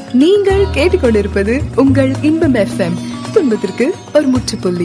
நீங்கள் கேட்டுக்கொண்டிருப்பது உங்கள் இன்பம் எஃப்எம் துன்பத்திற்கு ஒரு முற்றுப்புள்ளி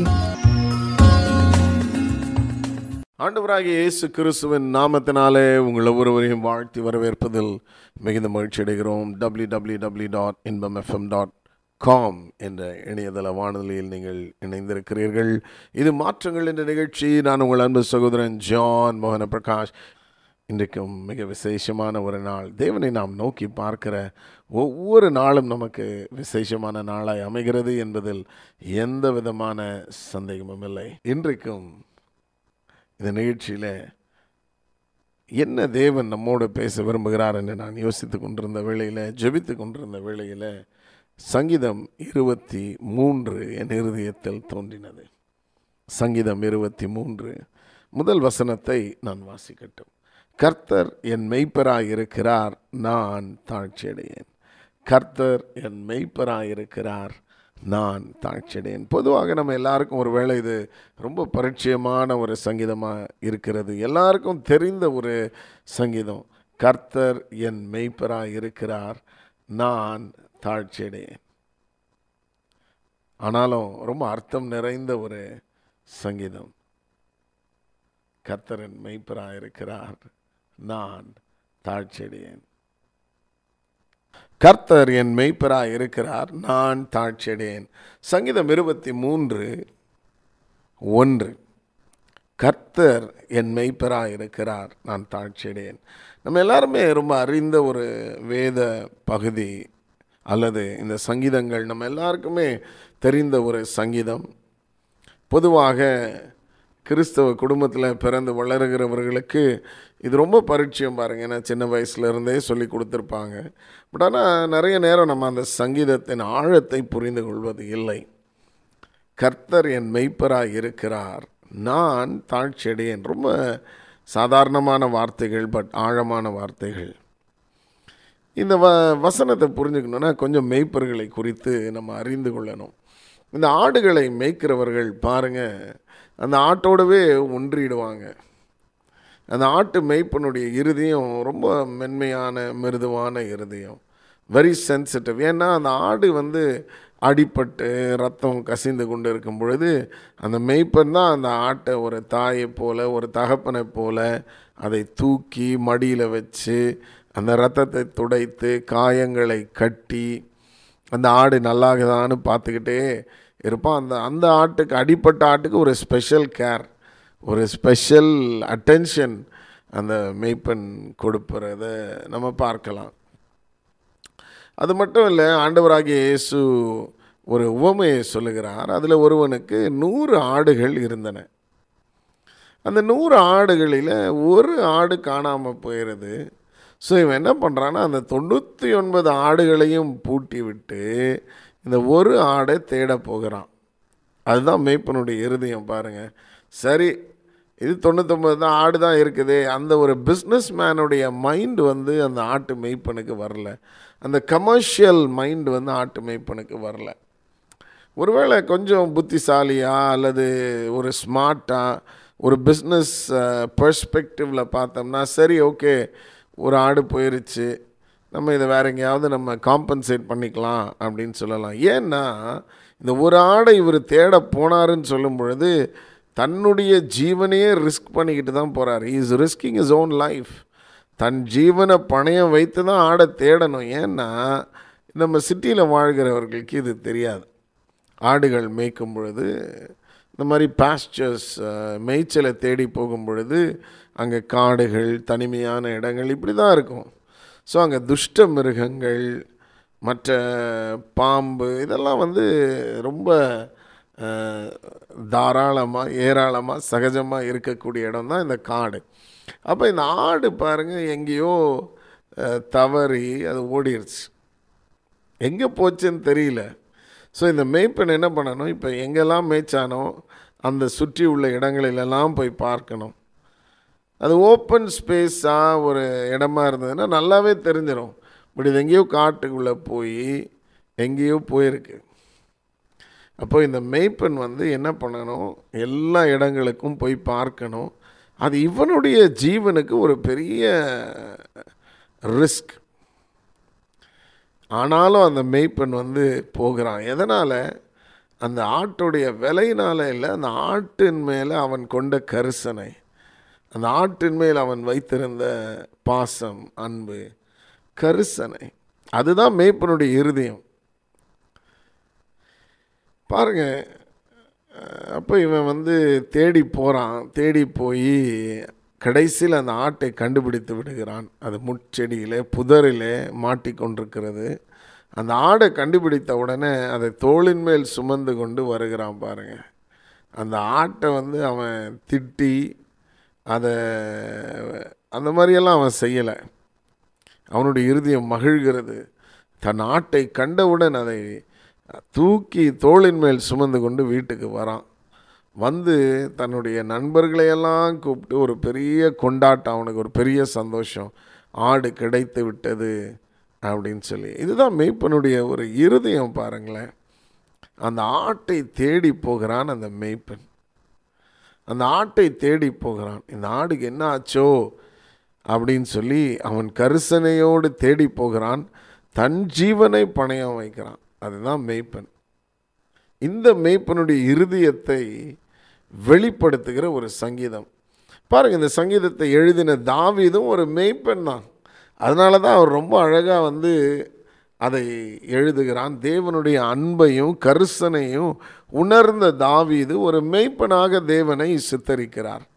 ஆண்டவராகிய இயேசு கிறிஸ்துவின் நாமத்தினாலே உங்கள் ஒவ்வொருவரையும் வாழ்த்தி வரவேற்பதில் மிகுந்த மகிழ்ச்சி அடைகிறோம் W W W dot Inbam FM dot com என்ற இணையதள வானொலியில் நீங்கள் இணைந்திருக்கிறீர்கள் இது மாற்றங்கள் என்ற நிகழ்ச்சி நான் உங்கள் அன்பு சகோதரன் ஜான் மோகன பிரகாஷ் இன்றைக்கும் மிக விசேஷமான ஒரு நாள் தேவனை நாம் நோக்கி பார்க்கிற ஒவ்வொரு நாளும் நமக்கு விசேஷமான நாளாய் அமைகிறது என்பதில் எந்த விதமான சந்தேகமும் இல்லை இன்றைக்கும் இந்த நிகழ்ச்சியில் என்ன தேவன் நம்மோடு பேச விரும்புகிறார் என்று நான் யோசித்து கொண்டிருந்த வேளையில் ஜெபித்து கொண்டிருந்த வேளையில் சங்கீதம் இருபத்தி மூன்று என் இருதயத்தில் தோன்றினது சங்கீதம் இருபத்தி மூன்று முதல் வசனத்தை நான் வாசிக்கட்டும் கர்த்தர் என் மெய்ப்பராய் இருக்கிறார் நான் தாழ்ச்சியடையேன் கர்த்தர் என் மெய்ப்பராய் இருக்கிறார் நான் தாழ்ச்சியடையேன் பொதுவாக நம்ம எல்லாருக்கும் ஒரு வேளை இது ரொம்ப பரிச்சயமான ஒரு சங்கீதமாக இருக்கிறது எல்லாருக்கும் தெரிந்த ஒரு சங்கீதம் கர்த்தர் என் மெய்ப்பராய் இருக்கிறார் நான் தாழ்ச்சியடையேன் ஆனாலும் ரொம்ப அர்த்தம் நிறைந்த ஒரு சங்கீதம் கர்த்தரன் மெய்ப்பராய் இருக்கிறார் நான் தாழ்ச்சியடையேன் கர்த்தர் என் மெய்ப்பராய் இருக்கிறார் நான் தாழ்ச்சியடையேன் சங்கீதம் இருபத்தி மூன்று ஒன்று கர்த்தர் என் மெய்ப்பராய் இருக்கிறார் நான் தாழ்ச்சியடையேன் நம்ம எல்லாருமே ரொம்ப அறிந்த ஒரு வேத பகுதி அல்லது இந்த சங்கீதங்கள் நம்ம எல்லாருக்குமே தெரிந்த ஒரு சங்கீதம் பொதுவாக கிறிஸ்தவ குடும்பத்தில் பிறந்து வளருகிறவர்களுக்கு இது ரொம்ப பரிச்சயம் பாருங்கள் ஏன்னா சின்ன வயசுலேருந்தே சொல்லி கொடுத்துருப்பாங்க பட் ஆனால் நிறைய நேரம் நம்ம அந்த சங்கீதத்தின் ஆழத்தை புரிந்து கொள்வது இல்லை கர்த்தர் என் மெய்ப்பராய் இருக்கிறார் நான் தாழ்ச்சியடையேன் ரொம்ப சாதாரணமான வார்த்தைகள் பட் ஆழமான வார்த்தைகள் இந்த வ வசனத்தை புரிஞ்சுக்கணுன்னா கொஞ்சம் மெய்ப்பர்களை குறித்து நம்ம அறிந்து கொள்ளணும் இந்த ஆடுகளை மேய்க்கிறவர்கள் பாருங்கள் அந்த ஆட்டோடவே ஒன்றிடுவாங்க அந்த ஆட்டு மேய்ப்பனுடைய இருதயம் ரொம்ப மென்மையான மிருதுவான இருதயம் வெரி சென்சிட்டிவ் ஏன்னா அந்த ஆடு வந்து அடிப்பட்டு ரத்தம் கசிந்து கொண்டு இருக்கும் பொழுது அந்த மேய்ப்பன் தான் அந்த ஆட்டை ஒரு தாயை போல ஒரு தகப்பனை போல அதை தூக்கி மடியில் வச்சு அந்த ரத்தத்தை துடைத்து காயங்களை கட்டி அந்த ஆடு நல்லாகுதான்னு பார்த்துக்கிட்டே இருப்பான் அந்த அந்த ஆட்டுக்கு அடிப்பட்ட ஆட்டுக்கு ஒரு ஸ்பெஷல் கேர் ஒரு ஸ்பெஷல் அட்டென்ஷன் அந்த மெய்ப்பெண் கொடுப்பறத நம்ம பார்க்கலாம் அது மட்டும் இல்லை ஆண்டவராகிய இயேசு ஒரு உவமையை சொல்லுகிறார் அதில் ஒருவனுக்கு நூறு ஆடுகள் இருந்தன அந்த நூறு ஆடுகளில் ஒரு ஆடு காணாமல் போயிடுது ஸோ இவன் என்ன பண்ணுறான்னா அந்த தொண்ணூற்றி ஒன்பது ஆடுகளையும் பூட்டி விட்டு இந்த ஒரு ஆடை தேட போகிறான் அதுதான் மேய்ப்பனுடைய இருதயம் பாருங்கள் சரி இது தொண்ணூத்தொம்பது தான் ஆடு தான் இருக்குது அந்த ஒரு பிஸ்னஸ் மேனுடைய மைண்டு வந்து அந்த ஆட்டு மெய்ப்பனுக்கு வரல அந்த கமர்ஷியல் மைண்டு வந்து ஆட்டு மெய்ப்பனுக்கு வரல ஒருவேளை கொஞ்சம் புத்திசாலியா அல்லது ஒரு ஸ்மார்ட்டாக ஒரு பிஸ்னஸ் பர்ஸ்பெக்டிவில் பார்த்தோம்னா சரி ஓகே ஒரு ஆடு போயிருச்சு நம்ம இதை வேற எங்கேயாவது நம்ம காம்பன்சேட் பண்ணிக்கலாம் அப்படின்னு சொல்லலாம் ஏன்னா இந்த ஒரு ஆடை இவர் தேட போனாருன்னு சொல்லும் பொழுது தன்னுடைய ஜீவனையே ரிஸ்க் பண்ணிக்கிட்டு தான் போகிறார் is risking is own life தன் ஜீவனை பணையம் வைத்து தான் ஆடை தேடணும் ஏன்னா நம்ம சிட்டியில் வாழ்கிறவர்களுக்கு இது தெரியாது ஆடுகள் மேய்க்கும் பொழுது இந்த மாதிரி பாஸ்டர்ஸ் மேய்ச்சலை தேடி போகும் பொழுது அங்கே காடுகள் தனிமையான இடங்கள் இப்படி தான் இருக்கும் ஸோ அங்கே துஷ்ட மிருகங்கள் மற்ற பாம்பு இதெல்லாம் வந்து ரொம்ப தாராளமாக ஏராளமாக சகஜமாக இருக்கக்கூடிய இடம் தான் இந்த காடு அப்போ இந்த ஆடு பாருங்கள் எங்கேயோ தவறி அது ஓடிடுச்சு எங்கே போச்சுன்னு தெரியல ஸோ இந்த மேய்ப்பன் என்ன பண்ணணும் இப்போ எங்கெல்லாம் மேய்ச்சானோ அந்த சுற்றி உள்ள இடங்களிலெல்லாம் போய் பார்க்கணும் அது ஓப்பன் ஸ்பேஸாக ஒரு இடமா இருந்ததுன்னா நல்லாவே தெரிஞ்சிடும் பட் இது எங்கேயோ காட்டுக்குள்ளே போய் எங்கேயோ போயிருக்கு அப்போ இந்த மேய்ப்பன் வந்து என்ன பண்ணணும் எல்லா இடங்களுக்கும் போய் பார்க்கணும் அது இவனுடைய ஜீவனுக்கு ஒரு பெரிய ரிஸ்க் ஆனாலும் அந்த மேய்ப்பன் வந்து போகிறான் எதனால் அந்த ஆட்டுடைய விலையினால இல்லை அந்த ஆட்டின் மேலே அவன் கொண்ட கரிசனை அந்த ஆட்டின் மேல் அவன் வைத்திருந்த பாசம் அன்பு கரிசனை அதுதான் மேய்ப்பனுடைய இருதயம் பாருங்க அஹ் அப்போ இவன் வந்து தேடி போகிறான் தேடி போய் கடைசியில் அந்த ஆட்டை கண்டுபிடித்து விடுகிறான் அது முட்செடியிலே புதரிலே மாட்டிக்கொண்டிருக்கிறது அந்த ஆடை கண்டுபிடித்த உடனே அதை தோளின் மேல் சுமந்து கொண்டு வருகிறான் பாருங்க அந்த ஆட்டை வந்து அவன் திட்டி அதை அந்த மாதிரியெல்லாம் அவன் செய்யலை அவனுடைய இருதயம் மகிழ்கிறது தன் ஆட்டை கண்டவுடன் அதை தூக்கி தோளின் மேல் சுமந்து கொண்டு வீட்டுக்கு வரான் வந்து தன்னுடைய நண்பர்களையெல்லாம் கூப்பிட்டு ஒரு பெரிய கொண்டாட்டம் அவனுக்கு ஒரு பெரிய சந்தோஷம் ஆடு கிடைத்து விட்டது அப்படின்னு சொல்லி இதுதான் மேய்ப்பனுடைய ஒரு இருதயம் பாருங்களேன் அந்த ஆட்டை தேடி போகிறான் அந்த மேய்ப்பன் அந்த ஆட்டை தேடி போகிறான் இந்த ஆடுக்கு என்ன ஆச்சோ அப்படின்னு சொல்லி அவன் கரிசனையோடு தேடி போகிறான் தன் ஜீவனை பணயம் வைக்கிறான் அதுதான் மேய்ப்பன் இந்த மேய்ப்பனுடைய இருதயத்தை வெளிப்படுத்துகிற ஒரு சங்கீதம் பாருங்க இந்த சங்கீதத்தை எழுதின தாவீதும் ஒரு மேய்ப்பன் தான் அதனால தான் அவர் ரொம்ப அழகாக வந்து அதை எழுதுகிறான் தேவனுடைய அன்பையும் கரிசனையும் உணர்ந்த தாவீது ஒரு மெய்ப்பனாக தேவனை சித்தரிக்கிறார்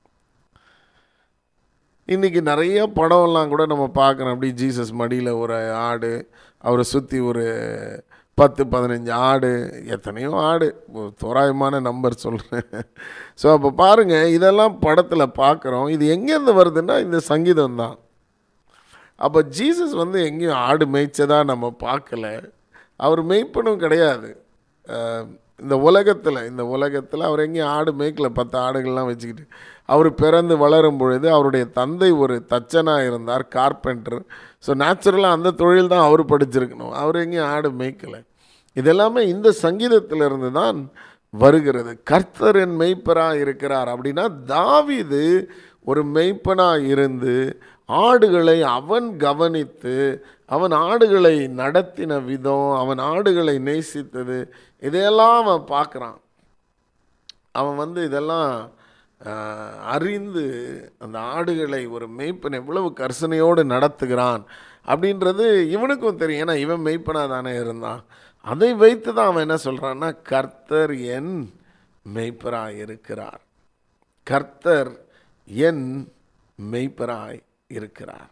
இன்றைக்கி நிறைய படம்லாம் கூட நம்ம பார்க்குறோம் அப்படி ஜீசஸ் மடியில் ஒரு ஆடு அவரை சுற்றி ஒரு பத்து பதினஞ்சு ஆடு எத்தனையோ ஆடு ஒரு தோராயமான நம்பர் சொல்கிறேன் ஸோ அப்போ பாருங்கள் இதெல்லாம் படத்தில் பார்க்குறோம் இது எங்கேருந்து வருதுன்னா இந்த சங்கீதம் தான் அப்போ ஜீசஸ் வந்து எங்கேயும் ஆடு மேய்ச்சதா நம்ம பார்க்கல அவர் மேய்ப்பனும் கிடையாது அஹ் இந்த உலகத்தில் இந்த உலகத்தில் அவர் எங்கேயும் ஆடு மேய்க்கல பத்து ஆடுகள்லாம் வச்சுக்கிட்டு அவர் பிறந்து வளரும் பொழுது அவருடைய தந்தை ஒரு தச்சனாக இருந்தார் கார்பெண்டர் ஸோ நேச்சுரலாக அந்த தொழில் தான் அவர் படிச்சிருக்கணும் அவர் எங்கேயும் ஆடு மேய்க்கலை இதெல்லாமே இந்த சங்கீதத்திலிருந்து தான் வருகிறது கர்த்தர் என் மெய்ப்பராக இருக்கிறார் அப்படின்னா தாவீது ஒரு மெய்ப்பனாக இருந்து ஆடுகளை அவன் கவனித்து அவன் ஆடுகளை நடத்தின விதம் அவன் ஆடுகளை நேசித்தது இதையெல்லாம் அவன் பார்க்குறான் அவன் வந்து இதெல்லாம் ஆஹ், அறிந்து அந்த ஆடுகளை ஒரு மெய்ப்பன் எவ்வளவு கர்சனையோடு நடத்துகிறான் அப்படின்றது இவனுக்கும் தெரியும் ஏன்னா இவன் மெய்ப்பனாக தானே இருந்தான் அதை வைத்து தான் அவன் என்ன சொல்கிறான்னா கர்த்தர் என் மெய்ப்பராய் இருக்கிறார் கர்த்தர் என் மெய்ப்பராய் இருக்கிறார்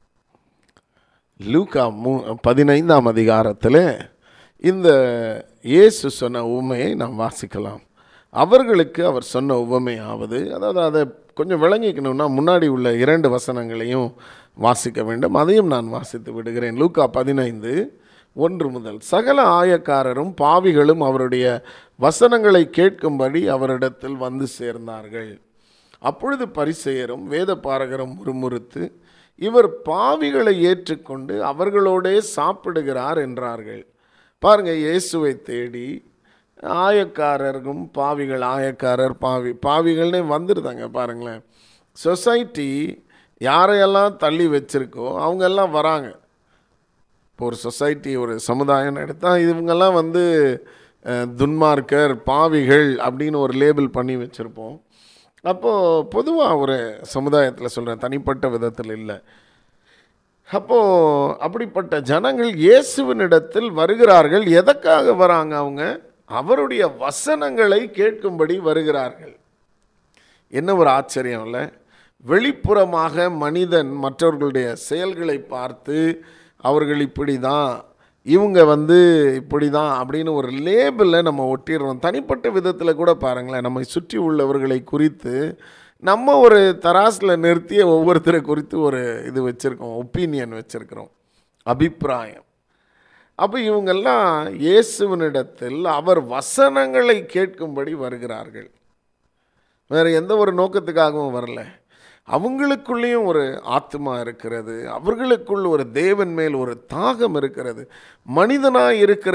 லூக்கா மூ பதினைந்தாம் அதிகாரத்தில் இந்த இயேசு சொன்ன உவமையை நாம் வாசிக்கலாம் அவர்களுக்கு அவர் சொன்ன உவமையாவது அதாவது அதை கொஞ்சம் விளங்கிக்கணும்னா முன்னாடி உள்ள இரண்டு வசனங்களையும் வாசிக்க வேண்டும் அதையும் நான் வாசித்து விடுகிறேன் லூக்கா பதினைந்து ஒன்று முதல் சகல ஆயக்காரரும் பாவிகளும் அவருடைய வசனங்களை கேட்கும்படி அவரிடத்தில் வந்து சேர்ந்தார்கள் அப்பொழுது பரிசெயரும் வேத பாரகரும் முறுமுறுத்து இவர் பாவிகளை ஏற்றுக்கொண்டு அவர்களோடே சாப்பிடுகிறார் என்றார்கள் பாருங்க இயேசுவை தேடி ஆயக்காரரும் பாவிகள் ஆயக்காரர் பாவி பாவிகள்னே வந்துருதாங்க பாருங்களேன் சொசைட்டி யாரையெல்லாம் தள்ளி வச்சிருக்கோ அவங்க எல்லாம் வராங்க இப்போ ஒரு சொசைட்டி ஒரு சமுதாயம் எடுத்தால் இவங்கெல்லாம் வந்து அஹ், துன்மார்க்கர் பாவிகள் அப்படின்னு ஒரு லேபிள் பண்ணி வச்சுருப்போம் அப்போது பொதுவாக ஒரு சமுதாயத்தில் சொல்கிறேன் தனிப்பட்ட விதத்தில் இல்லை அப்போது அப்படிப்பட்ட ஜனங்கள் இயேசுவினிடத்தில் வருகிறார்கள் எதற்காக வராங்க அவங்க அவருடைய வசனங்களை கேட்கும்படி வருகிறார்கள் என்ன ஒரு ஆச்சரியம் இல்லை வெளிப்புறமாக மனிதன் மற்றவர்களுடைய செயல்களை பார்த்து அவர்கள் இப்படி தான் இவங்க வந்து இப்படி தான் அப்படின்னு ஒரு லேபிளில் நம்ம ஒட்டிடுறோம் தனிப்பட்ட விதத்தில் கூட பாருங்களேன் நம்மை சுற்றி உள்ளவர்களை குறித்து நம்ம ஒரு தராசில் நிறுத்திய ஒவ்வொருத்தரை குறித்து ஒரு இது வச்சுருக்கோம் ஒப்பீனியன் வச்சுருக்கிறோம் அபிப்பிராயம் அப்போ இவங்கெல்லாம் இயேசுவினிடத்தில் அவர் வசனங்களை கேட்கும்படி வருகிறார்கள் வேறு எந்த ஒரு நோக்கத்துக்காகவும் வரல அவங்களுக்குள்ளேயும் ஒரு ஆத்மா இருக்கிறது அவர்களுக்குள் ஒரு தேவன் மேல் ஒரு தாகம் இருக்கிறது மனிதனாக இருக்கிற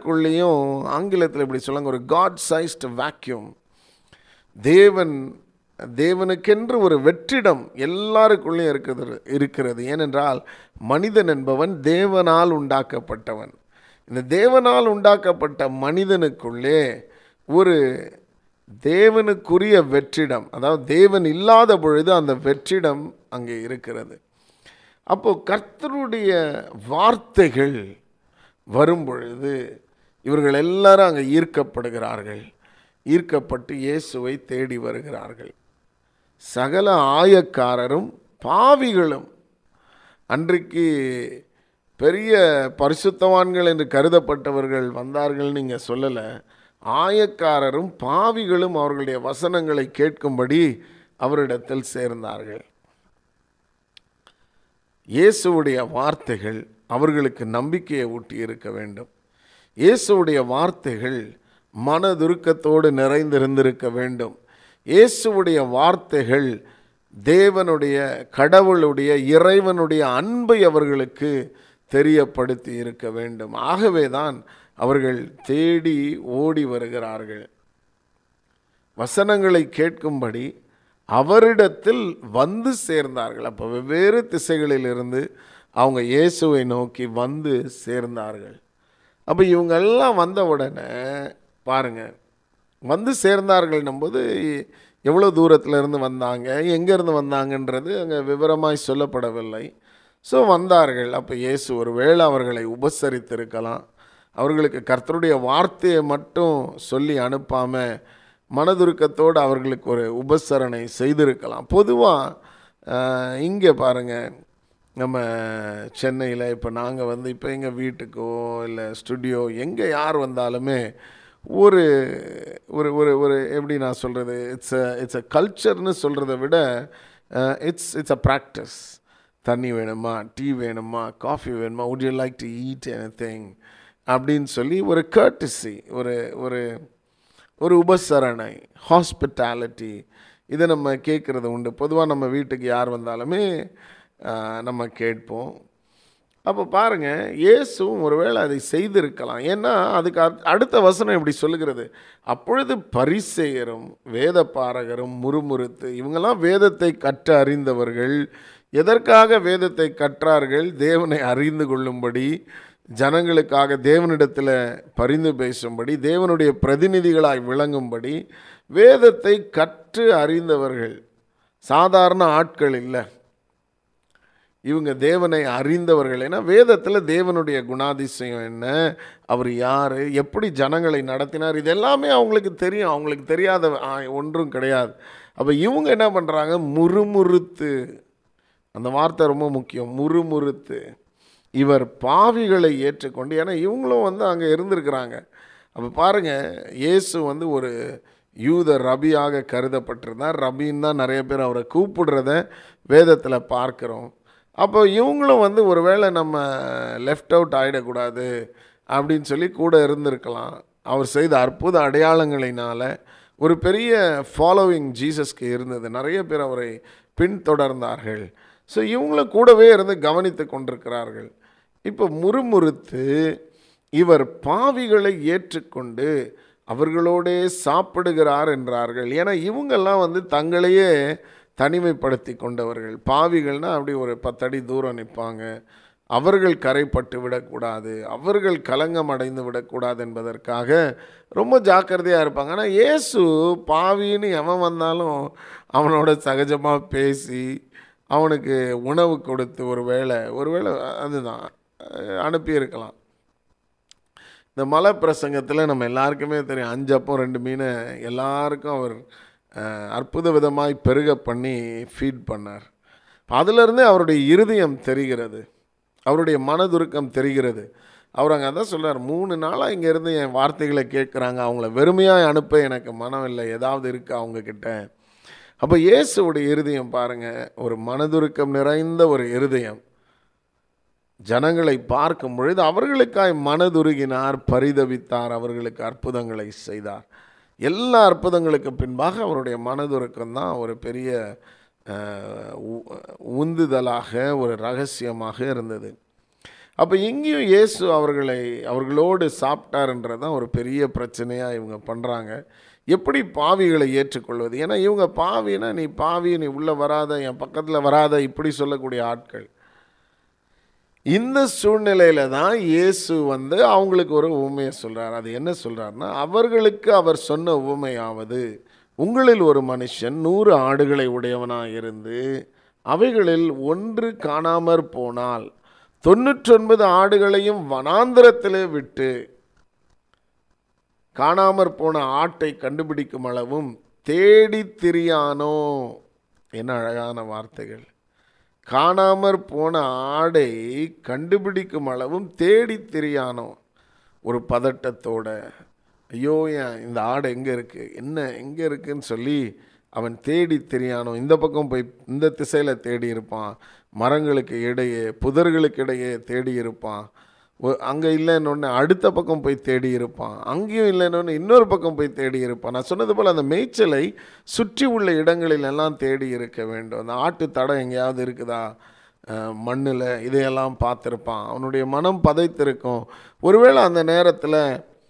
எல்லாருக்குள்ளேயும் ஆங்கிலத்தில் இப்படி சொல்லுங்க ஒரு காட் சைஸ்ட் வேக்யூம் தேவன் தேவனுக்கென்று ஒரு வெற்றிடம் எல்லாருக்குள்ளேயும் இருக்கிறது இருக்கிறது ஏனென்றால் மனிதன் என்பவன் தேவனால் உண்டாக்கப்பட்டவன் இந்த தேவனால் உண்டாக்கப்பட்ட மனிதனுக்குள்ளே ஒரு தேவனுக்குரிய வெற்றிடம் அதாவது தேவன் இல்லாத பொழுது அந்த வெற்றிடம் அங்கே இருக்கிறது அப்போ கர்த்தருடைய வார்த்தைகள் வரும் பொழுது இவர்கள் எல்லாரும் அங்கே ஈர்க்கப்படுகிறார்கள் ஈர்க்கப்பட்டு இயேசுவை தேடி வருகிறார்கள் சகல ஆயக்காரரும் பாவிகளும் அன்றைக்கு பெரிய பரிசுத்தவான்கள் என்று கருதப்பட்டவர்கள் வந்தார்கள் நீங்கள் சொல்லலை ஆயக்காரரும் பாவிகளும் அவர்களுடைய வசனங்களை கேட்கும்படி அவரிடத்தில் சேர்ந்தார்கள் இயேசுவுடைய வார்த்தைகள் அவர்களுக்கு நம்பிக்கையை ஊட்டி இருக்க வேண்டும் இயேசுவுடைய வார்த்தைகள் மனதுருக்கத்தோடு நிறைந்திருந்திருக்க வேண்டும் இயேசுவுடைய வார்த்தைகள் தேவனுடைய கடவுளுடைய இறைவனுடைய அன்பை அவர்களுக்கு தெரியப்படுத்தி இருக்க வேண்டும் ஆகவே தான் அவர்கள் தேடி ஓடி வருகிறார்கள் வசனங்களை கேட்கும்படி அவரிடத்தில் வந்து சேர்ந்தார்கள் அப்போ வெவ்வேறு திசைகளிலிருந்து அவங்க இயேசுவை நோக்கி வந்து சேர்ந்தார்கள் அப்போ இவங்கெல்லாம் வந்த உடனே பாருங்க வந்து சேர்ந்தார்கள்னும் போது எவ்வளோ தூரத்தில் இருந்து வந்தாங்க எங்கேருந்து வந்தாங்கன்றது அங்கே விவரமாய் சொல்லப்படவில்லை ஸோ வந்தார்கள் அப்போ இயேசு ஒருவேளை அவர்களை உபசரித்திருக்கலாம் அவர்களுக்கு கர்த்தருடைய வார்த்தையை மட்டும் சொல்லி அனுப்பாமல் மனதுருக்கத்தோடு அவர்களுக்கு ஒரு உபசரணை செய்திருக்கலாம் பொதுவாக இங்கே பாருங்கள் நம்ம சென்னையில் இப்போ நாங்கள் வந்து இப்போ எங்கள் வீட்டுக்கோ இல்லை ஸ்டுடியோ எங்கே யார் வந்தாலுமே ஒரு ஒரு ஒரு ஒரு எப்படி நான் சொல்கிறது இட்ஸ் அ இட்ஸ் அ கல்ச்சர்னு சொல்கிறத விட இட்ஸ் இட்ஸ் அ ப்ராக்டிஸ் தண்ணி வேணுமா டீ வேணுமா காஃபி வேணுமா would you like to eat anything அப்படின்னு சொல்லி ஒரு கர்டிசி ஒரு ஒரு ஒரு உபசரணை ஹாஸ்பிட்டாலிட்டி இதை நம்ம கேட்குறது உண்டு பொதுவாக நம்ம வீட்டுக்கு யார் வந்தாலுமே ஆஹ், நம்ம கேட்போம் அப்போ பாருங்கள் இயேசுவும் ஒருவேளை அதை செய்திருக்கலாம் ஏன்னா அதுக்கு அத்- அடுத்த வசனம் இப்படி சொல்லுகிறது அப்பொழுது பரிசெயரும் வேத பாரகரும் முறுமுறுத்து இவங்கெல்லாம் வேதத்தை கற்று அறிந்தவர்கள் எதற்காக வேதத்தை கற்றார்கள் தேவனை அறிந்து கொள்ளும்படி ஜனங்களுக்காக தேவனிடத்தில் பரிந்து பேசும்படி தேவனுடைய பிரதிநிதிகளாய் விளங்கும்படி வேதத்தை கற்று அறிந்தவர்கள் சாதாரண ஆட்கள் இல்லை இவங்க தேவனை அறிந்தவர்கள் ஏன்னா வேதத்தில் தேவனுடைய குணாதிசயம் என்ன அவர் யார் எப்படி ஜனங்களை நடத்தினார் இது எல்லாமே அவங்களுக்கு தெரியும் அவங்களுக்கு தெரியாத ஆ, ஒன்றும் கிடையாது அப்போ இவங்க என்ன பண்ணுறாங்க முறுமுறுத்து அந்த வார்த்தை ரொம்ப முக்கியம் முறுமுறுத்து இவர் பாவிகளை ஏற்றுக்கொண்டு ஏன்னா இவங்களும் வந்து அங்கே இருந்திருக்கிறாங்க அப்போ பாருங்கள் இயேசு வந்து ஒரு யூத ரபியாக கருதப்பட்டிருந்தார் ரபின்னு தான் நிறைய பேர் அவரை கூப்பிடுறத வேதத்தில் பார்க்குறோம் அப்போ இவங்களும் வந்து ஒருவேளை நம்ம லெஃப்ட் அவுட் ஆகிடக்கூடாது அப்படின்னு சொல்லி கூட இருந்திருக்கலாம் அவர் செய்த அற்புத அடையாளங்களினால ஒரு பெரிய ஃபாலோவிங் ஜீசஸ்க்கு இருந்தது நிறைய பேர் அவரை பின்தொடர்ந்தார்கள் ஸோ இவங்களும் கூடவே இருந்து கவனித்து கொண்டிருக்கிறார்கள் இப்போ முறுமுறுத்து இவர் பாவிகளை ஏற்றுக்கொண்டு அவர்களோடே சாப்பிடுகிறார் என்றார்கள் ஏன்னா இவங்கெல்லாம் வந்து தங்களையே தனிமைப்படுத்தி கொண்டவர்கள் பாவிகள்னா அப்படி ஒரு பத்தடி தூரம் நிற்பாங்க அவர்கள் கரைப்பட்டு விடக்கூடாது அவர்கள் கலங்கம் அடைந்து விடக்கூடாது என்பதற்காக ரொம்ப ஜாக்கிரதையாக இருப்பாங்க ஆனால் இயேசு பாவின்னு எவன் வந்தாலும் அவனோட சகஜமாக பேசி அவனுக்கு உணவு கொடுத்து ஒரு வேளை ஒரு வேளை அதுதான் அஹ் அனுப்பியிருக்கலாம் இந்த மலை பிரசங்கத்தில் நம்ம எல்லாருக்குமே தெரியும் அஞ்சப்பம் ரெண்டு மீனை எல்லாருக்கும் அவர் அஹ், அற்புத விதமாய் பெருக பண்ணி ஃபீட் பண்ணார் அதிலிருந்தே அவருடைய இருதயம் தெரிகிறது அவருடைய மனதுருக்கம் தெரிகிறது அவர் அங்கே அதான் சொல்றார் மூணு நாளாக இங்கேருந்து என் வார்த்தைகளை கேட்குறாங்க அவங்கள வெறுமையாக அனுப்ப எனக்கு மனம் இல்லை ஏதாவது இருக்கா அவங்கக்கிட்ட அப்போ இயேசுவுடைய இருதயம் பாருங்கள் ஒரு மனதுருக்கம் நிறைந்த ஒரு இருதயம் ஜனங்களை பார்க்கும் பொழுது அவர்களுக்காய் மனதுருகினார் பரிதவித்தார் அவர்களுக்கு அற்புதங்களை செய்தார் எல்லா அற்புதங்களுக்கு பின்பாக அவருடைய மனதுருக்கம் தான் ஒரு பெரிய அஹ், உ- உந்துதலாக ஒரு ரகசியமாக இருந்தது அப்போ இங்கேயும் இயேசு அவர்களை அவர்களோடு சாப்பிட்டாருன்றது தான் ஒரு பெரிய பிரச்சனையாக இவங்க பண்ணுறாங்க எப்படி பாவிகளை ஏற்றுக்கொள்வது ஏன்னா இவங்க பாவினா நீ பாவி நீ உள்ளே வராத என் பக்கத்தில் வராத இப்படி சொல்லக்கூடிய ஆட்கள் இந்த சூழ்நிலையில தான் இயேசு வந்து அவங்களுக்கு ஒரு உவமையை சொல்றார் அது என்ன சொல்றாருன்னா அவர்களுக்கு அவர் சொன்ன உவமையாவது உங்களில் ஒரு மனுஷன் நூறு ஆடுகளை உடையவனாக இருந்து அவைகளில் ஒன்று காணாமற் போனால் தொண்ணூற்றொன்பது ஆடுகளையும் வனாந்திரத்திலே விட்டு காணாமற் போன ஆட்டை கண்டுபிடிக்கும் அளவும் தேடி திரியானோ என்ன அழகான வார்த்தைகள் காணாமற் போன ஆடை கண்டுபிடிக்கும் அளவும் தேடி திரியானோ ஒரு பதட்டத்தோட ஐயோ ஏன் இந்த ஆடு எங்கே இருக்குது என்ன எங்கே இருக்குன்னு சொல்லி அவன் தேடி திரியானோ இந்த பக்கம் போய் இந்த திசையில் தேடி இருப்பான் மரங்களுக்கு இடையே புதர்களுக்கு இடையே தேடி இருப்பான் அங்கே இல்லைன்னு அடுத்த பக்கம் போய் தேடி இருப்பான் அங்கேயும் இல்லைன்னு இன்னொரு பக்கம் போய் தேடி இருப்பான் நான் சொன்னது போல் அந்த மேய்ச்சலை சுற்றி உள்ள இடங்களில் எல்லாம் தேடி இருக்க வேண்டும் அந்த ஆட்டு தடம் எங்கேயாவது இருக்குதா மண்ணில் இதையெல்லாம் பார்த்துருப்பான் அவனுடைய மனம் பதைத்திருக்கும் ஒருவேளை அந்த நேரத்தில்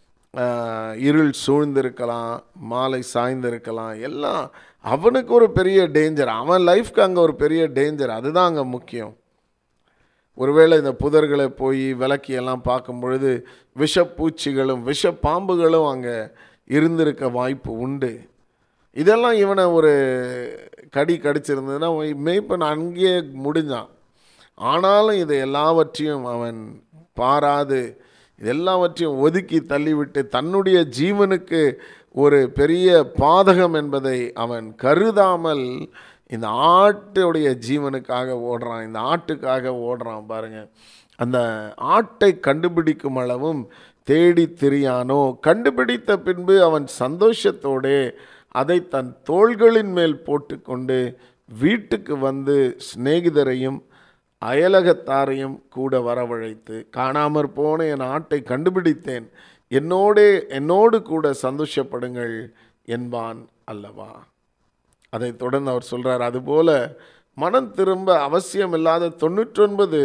இருள் சூழ்ந்திருக்கலாம் மாலை சாய்ந்திருக்கலாம் எல்லாம் அவனுக்கு ஒரு பெரிய டேஞ்சர் அவன் லைஃப்க்கு அங்கே ஒரு பெரிய டேஞ்சர் அதுதான் அங்கே முக்கியம் ஒருவேளை இந்த புதர்களை போய் விளக்கி எல்லாம் பார்க்கும் பொழுது விஷப்பூச்சிகளும் விஷ பாம்புகளும் அங்கே இருந்திருக்க வாய்ப்பு உண்டு இதெல்லாம் இவனை ஒரு கடி கடிச்சிருந்ததுன்னா மேய்ப்பன் அங்கேயே முடிஞ்சான் ஆனாலும் இது எல்லாவற்றையும் அவன் பாராது இதெல்லாவற்றையும் ஒதுக்கி தள்ளிவிட்டு தன்னுடைய ஜீவனுக்கு ஒரு பெரிய பாதகம் என்பதை அவன் கருதாமல் இந்த ஆட்டுடைய ஜீவனுக்காக ஓடுறான் இந்த ஆட்டுக்காக ஓடுறான் பாருங்க அந்த ஆட்டை கண்டுபிடிக்கும் அளவும் தேடி திரியானோ கண்டுபிடித்த பின்பு அவன் சந்தோஷத்தோடே அதை தன் தோள்களின் மேல் போட்டுக்கொண்டு வீட்டுக்கு வந்து சிநேகிதரையும் அயலகத்தாரையும் கூட வரவழைத்து காணாமற் போன என் ஆட்டை கண்டுபிடித்தேன் என்னோடே என்னோடு கூட சந்தோஷப்படுங்கள் என்பான் அல்லவா அதை தொடர்ந்து அவர் சொல்கிறார் அதுபோல மனம் திரும்ப அவசியம் இல்லாத தொண்ணூற்றொன்பது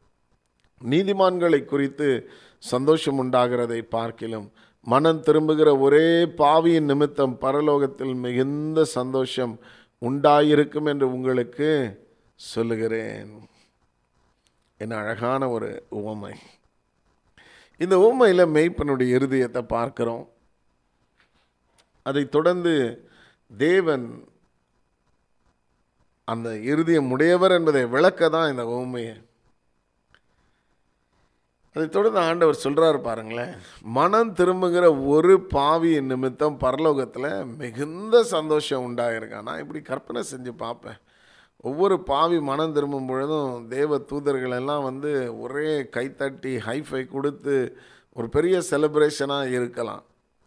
நீதிமான்களை குறித்து சந்தோஷம் உண்டாகிறதை பார்க்கிலும் மனம் திரும்புகிற ஒரே பாவியின் நிமித்தம் பரலோகத்தில் மிகுந்த சந்தோஷம் உண்டாயிருக்கும் என்று உங்களுக்கு சொல்லுகிறேன் என்ன அழகான ஒரு உவமை இந்த உவமையில் மெய்ப்பனுடைய இருதயத்தை பார்க்கிறோம் அதை தொடர்ந்து தேவன் அந்த இருதயம் உடையவர் என்பதை விளக்க தான் இந்த உண்மையை அதை தொடர்ந்து ஆண்டவர் சொல்கிறார் பாருங்களேன் மனம் திரும்புகிற ஒரு பாவியின் நிமித்தம் பரலோகத்தில் மிகுந்த சந்தோஷம் உண்டாகிருக்கான் நான் இப்படி கற்பனை செஞ்சு பார்ப்பேன் ஒவ்வொரு பாவி மனம் திரும்பும் பொழுதும் தேவ தூதர்கள் எல்லாம் வந்து ஒரே கைத்தட்டி ஹைஃபை கொடுத்து ஒரு பெரிய செலிப்ரேஷனாக இருக்கலாம்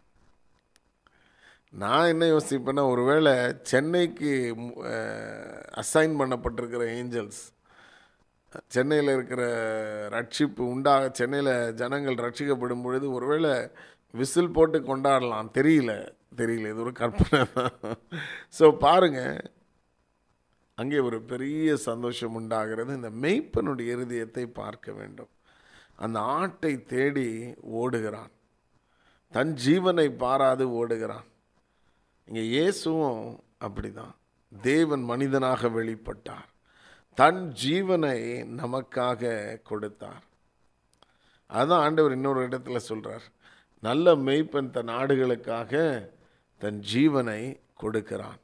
நான் என்ன யோசிப்பேன்னா ஒருவேளை சென்னைக்கு அசைன் பண்ணப்பட்டிருக்கிற ஏஞ்சல்ஸ் சென்னையில் இருக்கிற ரட்சிப்பு உண்டாக சென்னையில் ஜனங்கள் ரட்சிக்கப்படும் பொழுது ஒருவேளை விசில் போட்டு கொண்டாடலாம் தெரியல தெரியல இது ஒரு கற்பனை தான் ஸோ பாருங்கள் அங்கே ஒரு பெரிய சந்தோஷம் உண்டாகிறது இந்த மெய்ப்பனுடைய இருதயத்தை பார்க்க வேண்டும் அந்த ஆட்டை தேடி ஓடுகிறான் தன் ஜீவனை பாராது ஓடுகிறான் இங்கே இயேசுவும் அப்படிதான் தேவன் மனிதனாக வெளிப்பட்டார் தன் ஜீவனை நமக்காக கொடுத்தார் அதுதான் ஆண்டவர் இன்னொரு இடத்துல சொல்கிறார் நல்ல மெய்ப்பன் தன் ஆடுகளுக்காக தன் ஜீவனை கொடுக்கிறான்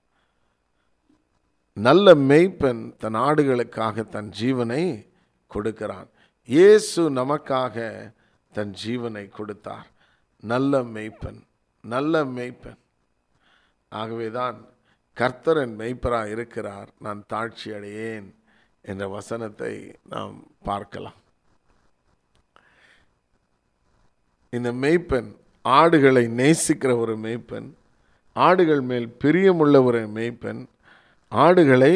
நல்ல மெய்ப்பன் தன் ஆடுகளுக்காக தன் ஜீவனை கொடுக்கிறான் இயேசு நமக்காக தன் ஜீவனை கொடுத்தார் நல்ல மெய்ப்பன் நல்ல மெய்ப்பன் ஆகவேதான் கர்த்தரன் மெய்ப்பராக இருக்கிறார் நான் தாழ்ச்சி அடையேன் என்ற வசனத்தை நாம் பார்க்கலாம் இந்த மெய்ப்பன் ஆடுகளை நேசிக்கிற ஒரு மெய்ப்பன் ஆடுகள் மேல் பிரியமுள்ள ஒரு மெய்ப்பன் ஆடுகளை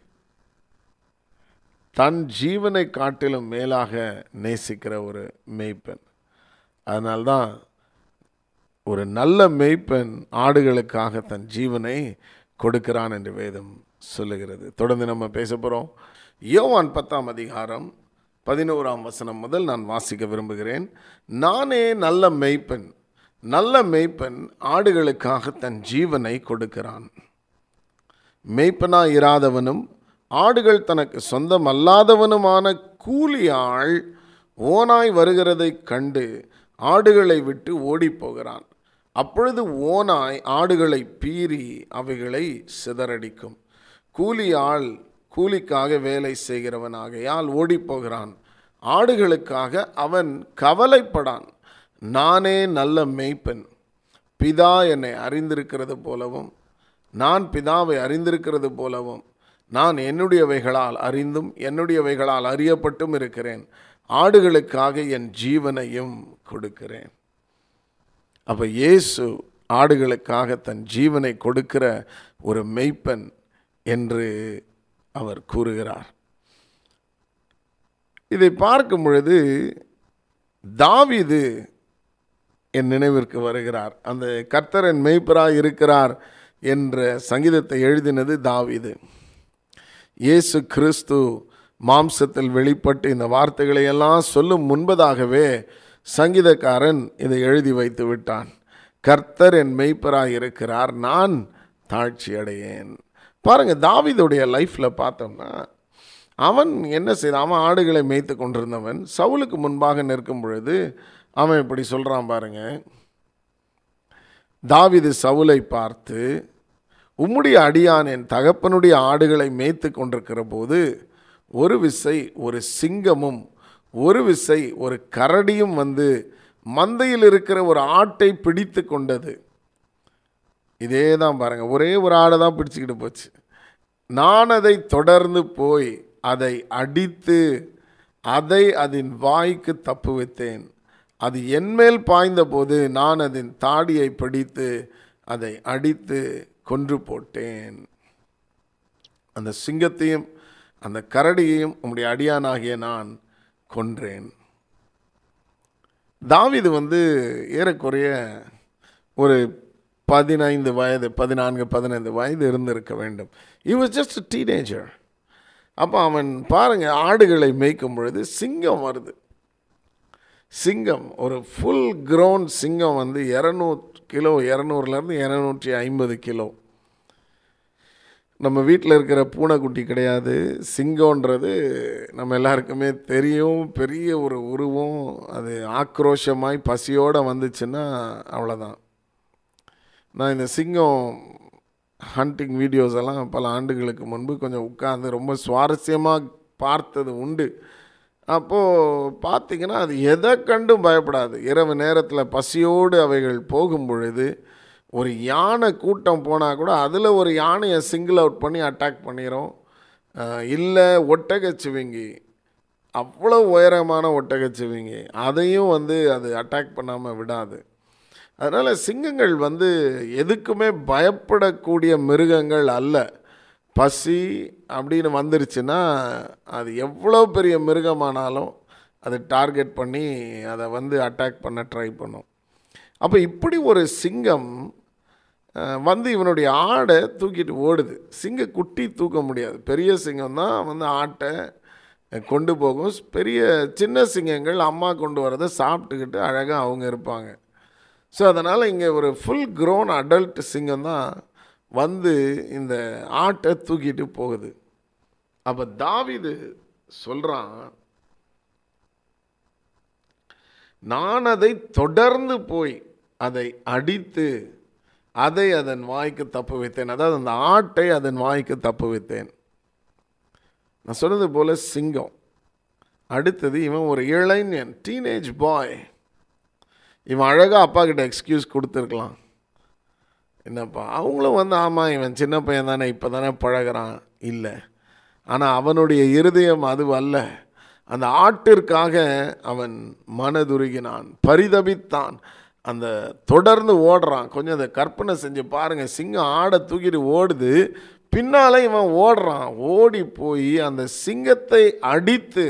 தன் ஜீவனை காட்டிலும் மேலாக நேசிக்கிற ஒரு மெய்ப்பெண் அதனால்தான் ஒரு நல்ல மெய்ப்பெண் ஆடுகளுக்காக தன் ஜீவனை கொடுக்கிறான் என்று வேதம் சொல்லுகிறது தொடர்ந்து நம்ம பேச போகிறோம் யோவான் பத்தாம் அதிகாரம் பதினோராம் வசனம் முதல் நான் வாசிக்க விரும்புகிறேன் நானே நல்ல மெய்ப்பெண் நல்ல மேய்ப்பன் ஆடுகளுக்காக தன் ஜீவனை கொடுக்கிறான் மேய்ப்பனாய் இராதவனும் ஆடுகள் தனக்கு சொந்தம் அல்லாதவனுமான கூலி ஆள் ஓனாய் வருகிறதைக் கண்டு ஆடுகளை விட்டு ஓடிப் போகிறான் அப்பொழுது ஓனாய் ஆடுகளை பீறி அவைகளை சிதறடிக்கும் கூலி ஆள் கூலிக்காக வேலை செய்கிறவனாகையால் ஓடிப் போகிறான் ஆடுகளுக்காக அவன் கவலைப்படான் நானே நல்ல மேய்ப்பன் பிதா என்னை அறிந்திருக்கிறது போலவும் நான் பிதாவை அறிந்திருக்கிறது போலவும் நான் என்னுடையவைகளால் அறிந்தும் என்னுடையவைகளால் அறியப்பட்டும் இருக்கிறேன் ஆடுகளுக்காக என் ஜீவனையும் கொடுக்கிறேன் அப்போ இயேசு ஆடுகளுக்காக தன் ஜீவனை கொடுக்கிற ஒரு மெய்ப்பன் என்று அவர் கூறுகிறார் இதை பார்க்கும் பொழுது தாவீது என் நினைவிற்கு வருகிறார் அந்த கர்த்தரன் மெய்ப்பராய் இருக்கிறார் என்ற சங்கீதத்தை எழுதினது தாவீது இயேசு கிறிஸ்து மாம்சத்தில் வெளிப்பட்டு இந்த வார்த்தைகளை எல்லாம் சொல்லும் முன்பதாகவே சங்கீதக்காரன் இதை எழுதி வைத்து விட்டான் கர்த்தர் என் மெய்ப்பராய் இருக்கிறார் நான் தாழ்ச்சி அடையேன் பாருங்க தாவீதுடைய லைஃப்பில் பார்த்தோம்னா அவன் என்ன செய்தான் அவன் ஆடுகளை மேய்த்து கொண்டிருந்தவன் சவுலுக்கு முன்பாக நிற்கும் பொழுது அவன் இப்படி சொல்கிறான் பாருங்க தாவீது சவுலை பார்த்து உம்முடைய அடியான் என் தகப்பனுடைய ஆடுகளை மேய்த்து கொண்டிருக்கிற போது ஒரு விசை ஒரு சிங்கமும் ஒரு விசை ஒரு கரடியும் வந்து மந்தையில் இருக்கிற ஒரு ஆட்டை பிடித்து கொண்டது இதே தான் பாருங்கள் ஒரே ஒரு ஆடை தான் பிடிச்சிக்கிட்டு போச்சு நான் அதை தொடர்ந்து போய் அதை அடித்து அதை அதன் வாய்க்கு தப்பு வைத்தேன் அது என்மேல் பாய்ந்தபோது நான் அதன் தாடியை பிடித்து அதை அடித்து கொன்று போட்டேன் அந்த சிங்கத்தையும் அந்த கரடியையும் உம்முடைய அடியானாகிய நான் கொன்றேன் தாவீது வந்து ஏறக்குறைய ஒரு பதினைந்து வயது பதினான்கு பதினைந்து வயது இருந்திருக்க வேண்டும் இ வாஸ் ஜஸ்ட் டீனேஜர் அப்போ அவன் பாருங்க ஆடுகளை மேய்க்கும் பொழுது சிங்கம் வருது சிங்கம் ஒரு ஃபுல் க்ரௌண்ட் சிங்கம் வந்து இரநூறு கிலோ இரநூறுலேருந்து இரநூற்றி ஐம்பது கிலோ நம்ம வீட்டில் இருக்கிற பூனைக்குட்டி கிடையாது சிங்கம்ன்றது நம்ம எல்லாருக்குமே தெரியும் பெரிய ஒரு உருவம் அது ஆக்ரோஷமாய் பசியோடு வந்துச்சுன்னா அவ்வளோதான் நான் இந்த சிங்கம் ஹண்டிங் வீடியோஸ் எல்லாம் பல ஆண்டுகளுக்கு முன்பு கொஞ்சம் உட்காந்து ரொம்ப சுவாரஸ்யமாக பார்த்தது உண்டு அப்போது பார்த்தீங்கன்னா அது எதை கண்டும் பயப்படாது இரவு நேரத்தில் பசியோடு அவைகள் போகும் பொழுது ஒரு யானை கூட்டம் போனால் கூட அதில் ஒரு யானையை சிங்கிள் அவுட் பண்ணி அட்டாக் பண்ணிடும் இல்லை ஒட்டகச்சிவிங்கி அவ்வளோ உயரமான ஒட்டகச்சிவிங்கி அதையும் வந்து அது அட்டாக் பண்ணாமல் விடாது அதனால் சிங்கங்கள் வந்து எதுக்குமே பயப்படக்கூடிய மிருகங்கள் அல்ல பசி அப்படின்னு வந்துருச்சுன்னா அது எவ்வளோ பெரிய மிருகமானாலும் அதை டார்கெட் பண்ணி அதை வந்து அட்டாக் பண்ண ட்ரை பண்ணும் அப்போ இப்படி ஒரு சிங்கம் அஹ், வந்து இவனுடைய ஆடை தூக்கிட்டு ஓடுது சிங்க குட்டி தூக்க முடியாது பெரிய சிங்கம் தான் வந்து ஆட்டை அஹ், கொண்டு போகும் பெரிய சின்ன சிங்கங்கள் அம்மா கொண்டு வரதை சாப்பிட்டுக்கிட்டு அழகாக அவங்க இருப்பாங்க ஸோ அதனால் இங்கே ஒரு ஃபுல் க்ரோன் அடல்ட் சிங்கம் தான் வந்து இந்த ஆட்டை தூக்கிட்டு போகுது அப்போ தாவீது சொல்கிறான் நான் அதை தொடர்ந்து போய் அதை அடித்து அதை அதன் வாய்க்கு தப்பு வைத்தேன் அதாவது அந்த ஆட்டை அதன் வாய்க்கு தப்பு வைத்தேன் நான் சொன்னது போல சிங்கம் அடுத்தது இவன் ஒரு இளைஞன் டீனேஜ் பாய் இவன் அழகாக அப்பா கிட்ட எக்ஸ்கியூஸ் கொடுத்துருக்கலாம் என்னப்பா அவங்களும் வந்து ஆமாம் இவன் சின்ன பையன் தானே இப்போ தானே பழகுறான் இல்லை ஆனால் அவனுடைய இருதயம் அது அல்ல அந்த ஆட்டிற்காக அவன் மனதுருகினான் பரிதபித்தான் அந்த தொடர்ந்து ஓடுறான் கொஞ்சம் அதை கற்பனை செஞ்சு பாருங்கள் சிங்கம் ஆடை தூக்கிட்டு ஓடுது பின்னாலே இவன் ஓடுறான் ஓடி போய் அந்த சிங்கத்தை அடித்து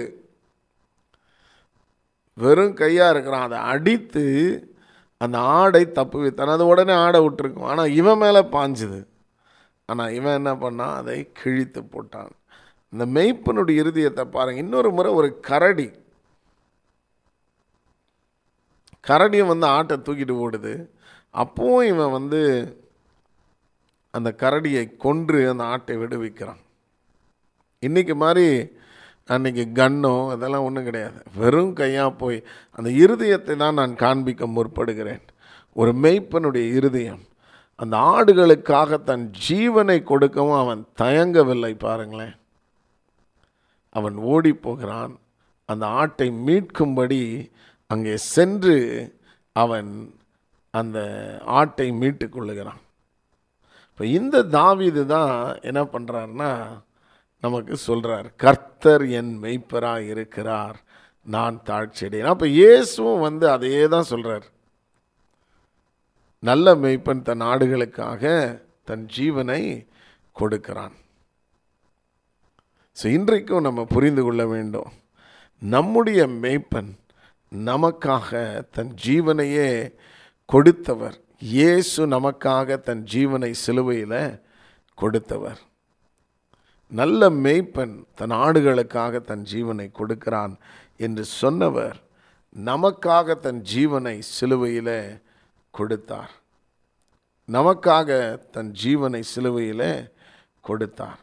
வெறும் கையாக இருக்கிறான் அதை அடித்து அந்த ஆடை தப்பு வைத்தான் அது உடனே ஆடை விட்டுருக்கும் ஆனால் இவன் மேலே பாஞ்சுது ஆனால் இவன் என்ன பண்ணான் அதை கிழித்து போட்டான் இந்த மெய்ப்பனுடைய இருதயத்தை பாருங்க இன்னொரு முறை ஒரு கரடி கரடியும் வந்து ஆட்டை தூக்கிட்டு ஓடுது அப்பவும் இவன் வந்து அந்த கரடியை கொன்று அந்த ஆட்டை விடுவிக்கிறான் இன்றைக்கி மாதிரி அன்னைக்கு கன்னோ அதெல்லாம் ஒன்றும் கிடையாது வெறும் கையாக போய் அந்த இருதயத்தை தான் நான் காண்பிக்க முற்படுகிறேன் ஒரு மெய்ப்பனுடைய இருதயம் அந்த ஆடுகளுக்காக தன் ஜீவனை கொடுக்கவும் அவன் தயங்கவில்லை பாருங்களேன் அவன் ஓடி போகிறான் அந்த ஆட்டை மீட்கும்படி அங்கே சென்று அவன் அந்த ஆட்டை மீட்டு கொள்ளுகிறான் இப்போ இந்த தாவீது தான் என்ன பண்ணுறாருன்னா நமக்கு சொல்கிறார் கர்த்தர் என் மெய்ப்பராக இருக்கிறார் நான் தாழ்ச்சியடையேன் அப்போ இயேசுவும் வந்து அதையே தான் சொல்கிறார் நல்ல மெய்ப்பன் தன் ஆடுகளுக்காக தன் ஜீவனை கொடுக்கிறான் ஸோ இன்றைக்கும் நம்ம புரிந்து கொள்ள வேண்டும் நம்முடைய மெய்ப்பன் நமக்காக தன் ஜீவனையே கொடுத்தவர் இயேசு நமக்காக தன் ஜீவனை சிலுவையில் கொடுத்தவர் நல்ல மெய்ப்பன் தன் ஆடுகளுக்காக தன் ஜீவனை கொடுக்கிறான் என்று சொன்னவர் நமக்காக தன் ஜீவனை சிலுவையில் கொடுத்தார் நமக்காக தன் ஜீவனை சிலுவையில் கொடுத்தார்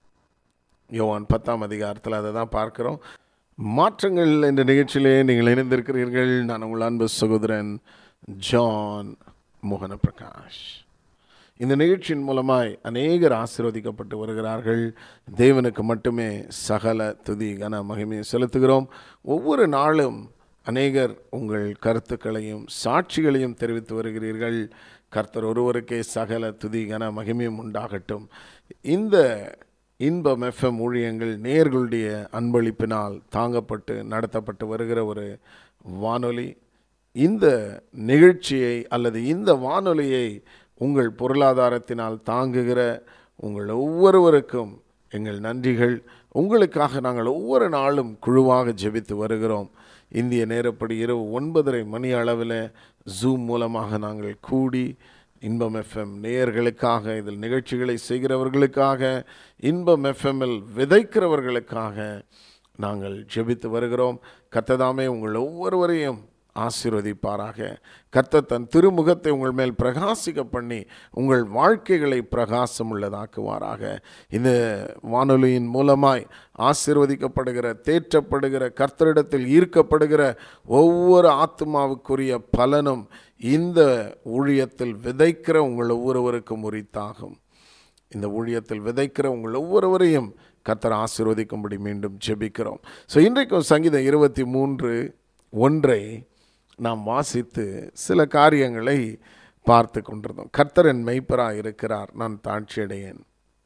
யோவான் பத்தாம் அதிகாரத்தில் அதை தான் பார்க்கிறோம் மாற்றங்கள் என்ற நிகழ்ச்சியிலே நீங்கள் இணைந்திருக்கிறீர்கள் நான் உங்கள் அன்பு சகோதரன் ஜான் மோகன பிரகாஷ் இந்த நிகழ்ச்சியின் மூலமாய் அநேகர் ஆசீர்வதிக்கப்பட்டு வருகிறார்கள் தேவனுக்கு மட்டுமே சகல துதி கன மகிமையை செலுத்துகிறோம் ஒவ்வொரு நாளும் அநேகர் உங்கள் கருத்துக்களையும் சாட்சிகளையும் தெரிவித்து வருகிறீர்கள் கர்த்தர் ஒருவருக்கே சகல துதி கன மகிமையும் உண்டாகட்டும் இந்த இன்பம் எஃப்எம் ஊழியங்கள் நேர்களுடைய அன்பளிப்பினால் தாங்கப்பட்டு நடத்தப்பட்டு வருகிற ஒரு வானொலி இந்த நிகழ்ச்சியை அல்லது இந்த வானொலியை உங்கள் பொருளாதாரத்தினால் தாங்குகிற உங்கள் ஒவ்வொருவருக்கும் எங்கள் நன்றிகள் உங்களுக்காக நாங்கள் ஒவ்வொரு நாளும் குழுவாக ஜெபித்து வருகிறோம் இந்திய நேரப்படி இரவு ஒன்பதரை மணி அளவில் ஜூம் மூலமாக நாங்கள் கூடி இன்பம் எஃப்எம் நேயர்களுக்காக இதில் நிகழ்ச்சிகளை செய்கிறவர்களுக்காக இன்பம் எஃப்எம்மில் விதைக்கிறவர்களுக்காக நாங்கள் ஜெபித்து வருகிறோம் கத்ததாமே உங்கள் ஒவ்வொருவரையும் ஆசீர்வதிப்பாராக கர்த்தர் தன் திருமுகத்தை உங்கள் மேல் பிரகாசிக்க பண்ணி உங்கள் வாழ்க்கைகளை பிரகாசம் உள்ளதாக்குவாராக இந்த வானொலியின் மூலமாய் ஆசீர்வதிக்கப்படுகிற தேற்றப்படுகிற கர்த்தரிடத்தில் ஈர்க்கப்படுகிற ஒவ்வொரு ஆத்மாவுக்குரிய பலனும் இந்த ஊழியத்தில் விதைக்கிற உங்கள் ஒவ்வொருவருக்கும் உரித்தாகும் இந்த ஊழியத்தில் விதைக்கிற உங்கள் ஒவ்வொருவரையும் கர்த்தர் ஆசீர்வதிக்கும்படி மீண்டும் ஜெபிக்கிறோம் ஸோ இன்றைக்கும் சங்கீதம் இருபத்தி மூன்று ஒன்றை நாம் வாசித்து சில காரியங்களை பார்த்து கொண்டிருந்தோம் கர்த்தர் என் மெய்ப்பராக இருக்கிறார் நான் தாட்சியடையேன்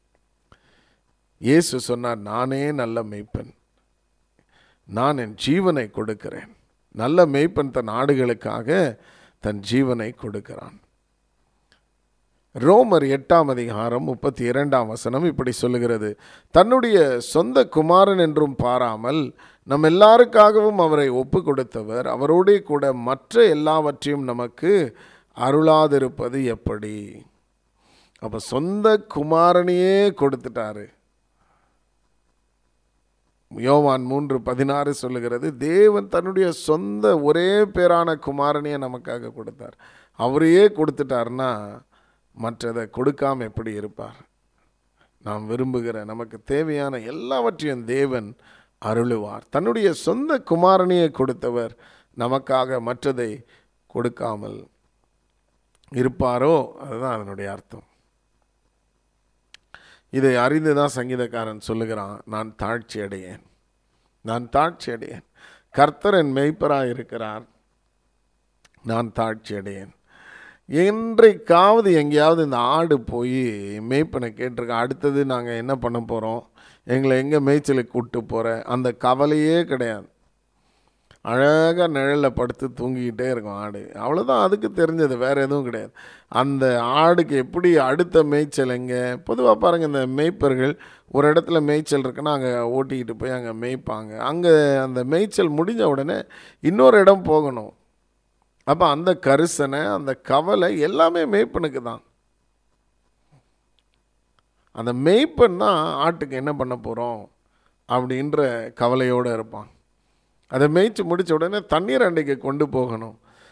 இயேசு சொன்னார் நானே நல்ல மெய்ப்பன் நான் என் ஜீவனை கொடுக்கிறேன் நல்ல மெய்ப்பன் தன் ஆடுகளுக்காக தன் ஜீவனை கொடுக்கிறான் ரோமர் எட்டாம் அதிகாரம் முப்பத்தி இரண்டாம் வசனம் இப்படி சொல்லுகிறது தன்னுடைய சொந்த குமாரன் என்றும் பாராமல் நம் எல்லாருக்காகவும் அவரை ஒப்பு கொடுத்தவர் அவரோடே கூட மற்ற எல்லாவற்றையும் நமக்கு அருளாதிருப்பது எப்படி அப்போ சொந்த குமாரனையே கொடுத்துட்டாரு யோவான் மூன்று பதினாறு சொல்லுகிறது தேவன் தன்னுடைய சொந்த ஒரே பேரான குமாரனையே நமக்காக கொடுத்தார் அவரையே கொடுத்துட்டார்னா மற்றதை கொடுக்காம எப்படி இருப்பார் நாம் விரும்புகிற நமக்கு தேவையான எல்லாவற்றையும் தேவன் அருளுவார் தன்னுடைய சொந்த குமாரனையே கொடுத்தவர் நமக்காக மற்றதை கொடுக்காமல் இருப்பாரோ அதுதான் அதனுடைய அர்த்தம் இதை அறிந்து தான் சங்கீதக்காரன் சொல்லுகிறான் நான் தாழ்ச்சி அடையேன் நான் தாழ்ச்சி அடையேன் கர்த்தர் என் மெய்ப்பராக இருக்கிறார் நான் தாழ்ச்சி அடையேன் என்றைக்காவது எங்கேயாவது இந்த ஆடு போய் மேய்ப்பனை கேட்டிருக்கேன் அடுத்தது நாங்கள் என்ன பண்ண போகிறோம் எங்களை எங்கே மேய்ச்சலுக்கு கூப்பிட்டு போகிற அந்த கவலையே கிடையாது அழகாக நிழலில் படுத்து தூங்கிக்கிட்டே இருக்கும் ஆடு அவ்வளோதான் அதுக்கு தெரிஞ்சது வேறு எதுவும் கிடையாது அந்த ஆடுக்கு எப்படி அடுத்த மேய்ச்சல் எங்கே பொதுவாக பாருங்கள் இந்த மேய்ப்பர்கள் ஒரு இடத்துல மேய்ச்சல் இருக்குன்னா அங்கே ஓட்டிக்கிட்டு போய் அங்கே மேய்ப்பாங்க அங்கே அந்த மேய்ச்சல் முடிஞ்ச உடனே இன்னொரு இடம் போகணும் அப்போ அந்த கரிசனை அந்த கவலை எல்லாமே மேய்ப்பனுக்கு தான் அந்த மேய்ப்பன் தான் ஆட்டுக்கு என்ன பண்ண போகிறோம் அப்படின்ற கவலையோடு இருப்பான் அதை மேய்ச்சி முடித்த உடனே தண்ணீர் அண்டைக்கு கொண்டு போகணும்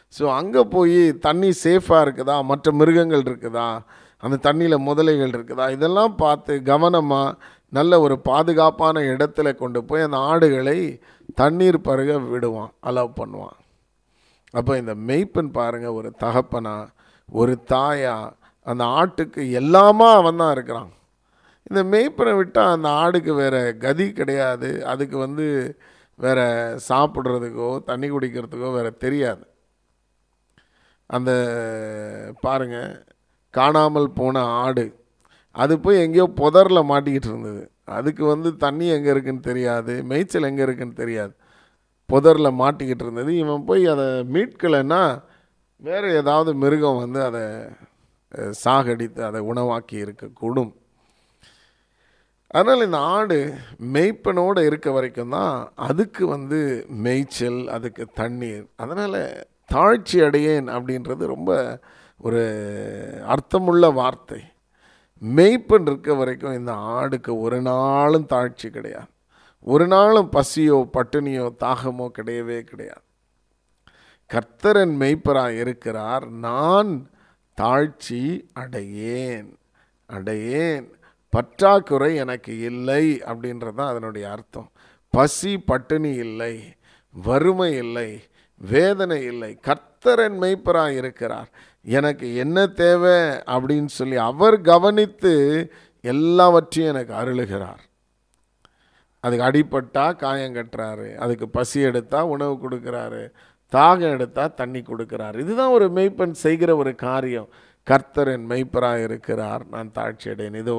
ஸோ அங்கே போய் தண்ணி சேஃபாக இருக்குதா மற்ற மிருகங்கள் இருக்குதா அந்த தண்ணியில் முதலைகள் இருக்குதா இதெல்லாம் பார்த்து கவனமாக நல்ல ஒரு பாதுகாப்பான இடத்துல கொண்டு போய் அந்த ஆடுகளை தண்ணீர் பருக விடுவான் அலோவ் பண்ணுவான் அப்போ இந்த மெய்ப்பன் பாருங்கள் ஒரு தகப்பனா ஒரு தாயா அந்த ஆட்டுக்கு எல்லாமா அவன் தான் இருக்கிறான் இந்த மெய்ப்பனை விட்டால் அந்த ஆடுக்கு வேறு கதி கிடையாது அதுக்கு வந்து வேறு சாப்பிட்றதுக்கோ தண்ணி குடிக்கிறதுக்கோ வேறு தெரியாது அந்த பாருங்க காணாமல் போன ஆடு அது போய் எங்கேயோ புதரில் மாட்டிக்கிட்டு இருந்தது அதுக்கு வந்து தண்ணி எங்கே இருக்குன்னு தெரியாது மேய்ச்சல் எங்கே இருக்குன்னு தெரியாது புதரில் மாட்டிக்கிட்டு இருந்தது இவன் போய் அதை மீட்கலைன்னா வேறு ஏதாவது மிருகம் வந்து அதை அஹ், சாகடித்து அதை உணவாக்கி இருக்கக்கூடும் அதனால் இந்த ஆடு மேய்ப்பனோடு இருக்க வரைக்கும் தான் அதுக்கு வந்து மேய்ச்சல் அதுக்கு தண்ணீர் அதனால் தாழ்ச்சி அடையேன் அப்படின்றது ரொம்ப ஒரு அர்த்தமுள்ள வார்த்தை மேய்ப்பன் இருக்க வரைக்கும் இந்த ஆடுக்கு ஒரு நாளும் தாழ்ச்சி கிடையாது ஒரு நாளும் பசியோ பட்டினியோ தாகமோ கிடையவே கிடையாது கர்த்தரன் மெய்ப்பராய் இருக்கிறார் நான் தாழ்ச்சி அடையேன் அடையேன் பற்றாக்குறை எனக்கு இல்லை அப்படின்றது தான் அதனுடைய அர்த்தம் பசி பட்டினி இல்லை வறுமை இல்லை வேதனை இல்லை கர்த்தரன் மெய்ப்பராய் இருக்கிறார் எனக்கு என்ன தேவை அப்படின்னு சொல்லி அவர் கவனித்து எல்லாவற்றையும் எனக்கு அருளுகிறார் அதுக்கு அடிபட்டா காயம் கட்டுறாரு அதுக்கு பசி எடுத்தா உணவு கொடுக்குறாரு தாகம் எடுத்தா தண்ணி கொடுக்குறாரு இதுதான் ஒரு மெய்ப்பன் செய்கிற ஒரு காரியம் கர்த்தர் என் மெய்ப்பராக இருக்கிறார் நான் தாழ்ச்சி அடையேன் இதோ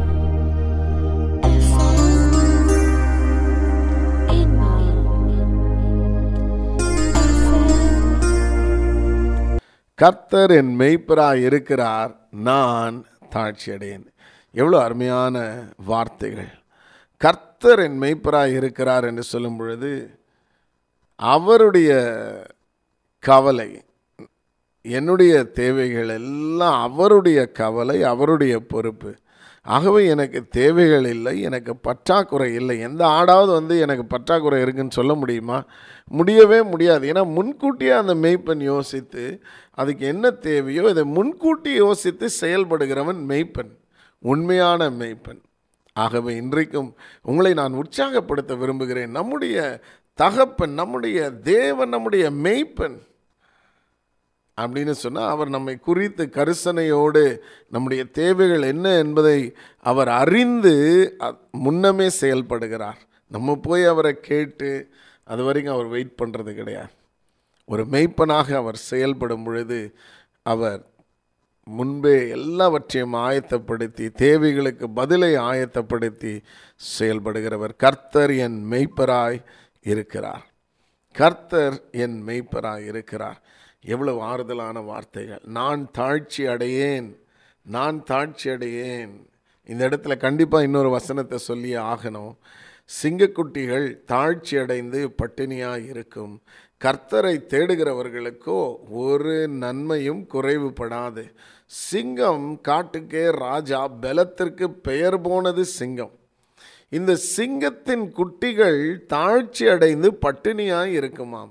கர்த்தர் என் மெய்ப்பராய் இருக்கிறார் நான் தாழ்ச்சி அடையேன் எவ்வளோ அருமையான வார்த்தைகள் கர்த்தர் என் மெய்ப்பராய் இருக்கிறார் என்று சொல்லும் பொழுது அவருடைய கவலை என்னுடைய தேவைகள் எல்லாம் அவருடைய கவலை அவருடைய பொறுப்பு ஆகவே எனக்கு தேவைகள் இல்லை எனக்கு பற்றாக்குறை இல்லை எந்த ஆடாவது வந்து எனக்கு பற்றாக்குறை இருக்குன்னு சொல்ல முடியுமா முடியவே முடியாது ஏன்னா முன்கூட்டியே அந்த மெய்ப்பன் யோசித்து அதுக்கு என்ன தேவையோ இதை முன்கூட்டி யோசித்து செயல்படுகிறவன் மெய்ப்பன் உண்மையான மெய்ப்பன் ஆகவே இன்றைக்கும் உங்களை நான் உற்சாகப்படுத்த விரும்புகிறேன் நம்முடைய தகப்பன் நம்முடைய தேவன் நம்முடைய மெய்ப்பன் அப்படின்னு சொன்னால் அவர் நம்மை குறித்து கரிசனையோடு நம்முடைய தேவைகள் என்ன என்பதை அவர் அறிந்து அ- முன்னமே செயல்படுகிறார் நம்ம போய் அவரை கேட்டு அது வரைக்கும் அவர் வெயிட் பண்ணுறது கிடையாது ஒரு மெய்ப்பனாக அவர் செயல்படும் பொழுது அவர் முன்பே எல்லாவற்றையும் ஆயத்தப்படுத்தி தேவைகளுக்கு பதிலை ஆயத்தப்படுத்தி செயல்படுகிறவர் கர்த்தர் என் மெய்ப்பராய் இருக்கிறார் கர்த்தர் என் மெய்ப்பராய் இருக்கிறார் எவ்வளவு ஆறுதலான வார்த்தைகள் நான் தாழ்ச்சி அடையேன் நான் தாழ்ச்சி அடையேன் இந்த இடத்துல கண்டிப்பாக இன்னொரு வசனத்தை சொல்லியே ஆகணும் சிங்கக்குட்டிகள் தாழ்ச்சி அடைந்து பட்டினியாக இருக்கும் கர்த்தரை தேடுகிறவர்களுக்கோ ஒரு நன்மையும் குறைவுபடாது சிங்கம் காட்டுக்கே ராஜா பலத்திற்கு பெயர் போனது சிங்கம் இந்த சிங்கத்தின் குட்டிகள் தாழ்ச்சி அடைந்து பட்டினியாய் இருக்குமாம்